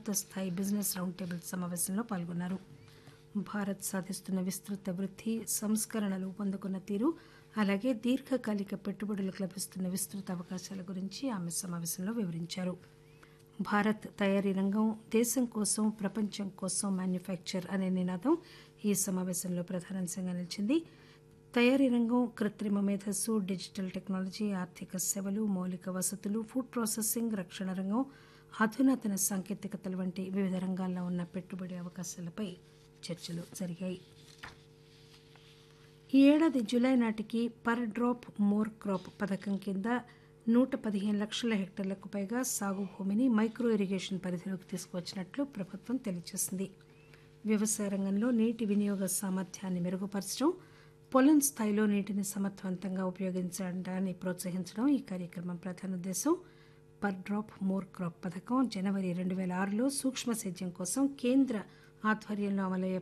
ఉన్నత స్థాయి business round table సమావేశంలో పాల్గొన్నారు భారత్ సాధిస్తున్న విస్తృత వృద్ధి సంస్కరణలు పొందుకున్న తీరు అలాగే దీర్ఘకాలిక పెట్టుబడులకు లభిస్తున్న విస్తృత అవకాశాల గురించి ఆమె సమావేశంలో వివరించారు భారత్ తయారీ రంగం దేశం కోసం ప్రపంచం కోసం మ్యానుఫ్యాక్చర్ అనే నినాదం ఈ సమావేశంలో ప్రధానాంశంగా నిలిచింది తయారీ రంగం కృత్రిమ మేధస్సు డిజిటల్ టెక్నాలజీ ఆర్థిక సేవలు మౌలిక వసతులు ఫుడ్ ప్రాసెసింగ్ రక్షణ రంగం అధునాతన సాంకేతికతల వంటి వివిధ రంగాల్లో ఉన్న పెట్టుబడి అవకాశాలపై చర్చలు జరిగాయి ఈ ఏడాది జులై నాటికి పర్ డ్రాప్ మోర్ క్రాప్ పథకం కింద నూట పదిహేను లక్షల హెక్టార్లకు పైగా సాగు భూమిని మైక్రో ఇరిగేషన్ పరిధిలోకి తీసుకువచ్చినట్లు ప్రభుత్వం తెలియజేసింది వ్యవసాయ రంగంలో నీటి వినియోగ సామర్థ్యాన్ని మెరుగుపరచడం పొలం స్థాయిలో నీటిని సమర్థవంతంగా ఉపయోగించడాన్ని ప్రోత్సహించడం ఈ కార్యక్రమం ప్రధాన ఉద్దేశం పర్ డ్రాప్ మోర్ క్రాప్ పథకం జనవరి రెండు వేల ఆరులో సూక్ష్మ సేద్యం కోసం కేంద్ర ఆధ్వర్యంలో అమలయ్యే